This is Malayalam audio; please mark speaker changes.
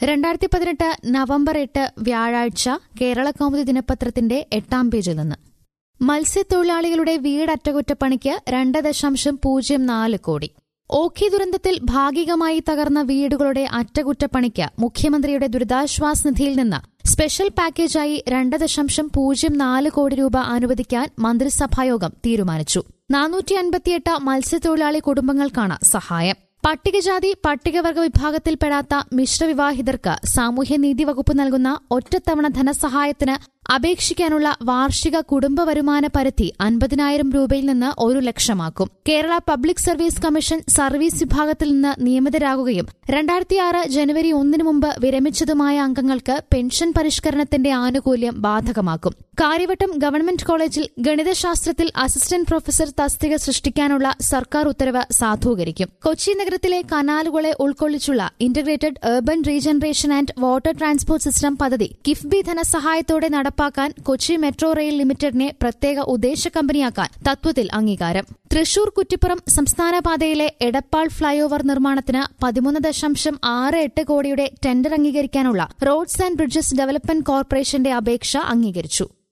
Speaker 1: രണ്ടായിരത്തി പതിനെട്ട് നവംബർ എട്ട് വ്യാഴാഴ്ച കേരള കൗമുദി ദിനപത്രത്തിന്റെ എട്ടാം പേജിൽ നിന്ന് മത്സ്യത്തൊഴിലാളികളുടെ വീട് അറ്റകുറ്റപ്പണിക്ക് രണ്ട് ദശാംശം പൂജ്യം നാല് കോടി ഓഖി ദുരന്തത്തിൽ ഭാഗികമായി തകർന്ന വീടുകളുടെ അറ്റകുറ്റപ്പണിക്ക് മുഖ്യമന്ത്രിയുടെ ദുരിതാശ്വാസ നിധിയിൽ നിന്ന് സ്പെഷ്യൽ പാക്കേജായി രണ്ട് ദശാംശം പൂജ്യം നാല് കോടി രൂപ അനുവദിക്കാൻ മന്ത്രിസഭായോഗം തീരുമാനിച്ചു നാനൂറ്റി അൻപത്തിയെട്ട് മത്സ്യത്തൊഴിലാളി കുടുംബങ്ങൾക്കാണ് സഹായം പട്ടികജാതി പട്ടികവർഗ വിഭാഗത്തിൽപ്പെടാത്ത മിശ്രവിവാഹിതർക്ക് സാമൂഹ്യനീതി വകുപ്പ് നൽകുന്ന ഒറ്റത്തവണ ധനസഹായത്തിന് അപേക്ഷിക്കാനുള്ള വാർഷിക കുടുംബ വരുമാന പരിധി അൻപതിനായിരം രൂപയിൽ നിന്ന് ഒരു ലക്ഷമാക്കും Kerala public service commission service വിഭാഗത്തിൽ നിന്ന് നിയമിതരാകുകയും രണ്ടായിരത്തിയാറ് ജനുവരി ഒന്നിന് മുമ്പ് വിരമിച്ചതുമായ അംഗങ്ങൾക്ക് പെൻഷൻ പരിഷ്കരണത്തിന്റെ ആനുകൂല്യം ബാധകമാക്കും കാര്യവട്ടം ഗവൺമെന്റ് കോളേജിൽ ഗണിതശാസ്ത്രത്തിൽ അസിസ്റ്റന്റ് പ്രൊഫസർ തസ്തിക സൃഷ്ടിക്കാനുള്ള സർക്കാർ ഉത്തരവ് സാധൂകരിക്കും കൊച്ചി നഗരത്തിലെ കനാലുകളെ ഉൾക്കൊള്ളിച്ചുള്ള integrated urban regeneration and water transport system പദ്ധതി കിഫ്ബി ധനസഹായത്തോടെ നടപ്പാക്കാൻ കൊച്ചി മെട്രോ റെയിൽ ലിമിറ്റഡിനെ പ്രത്യേക ഉദ്ദേശ കമ്പനിയാക്കാൻ തത്വത്തിൽ അംഗീകാരം തൃശൂർ കുറ്റിപ്പുറം സംസ്ഥാന പാതയിലെ എടപ്പാൾ ഫ്ളൈഓവർ നിർമ്മാണത്തിന് പതിമൂന്ന് ദശാംശം ആറ് എട്ട് കോടിയുടെ ടെൻഡർ അംഗീകരിക്കാനുള്ള റോഡ്സ് ആൻഡ് ബ്രിഡ്ജസ് ഡെവലപ്മെന്റ് കോർപ്പറേഷന്റെ അപേക്ഷ അംഗീകരിച്ചു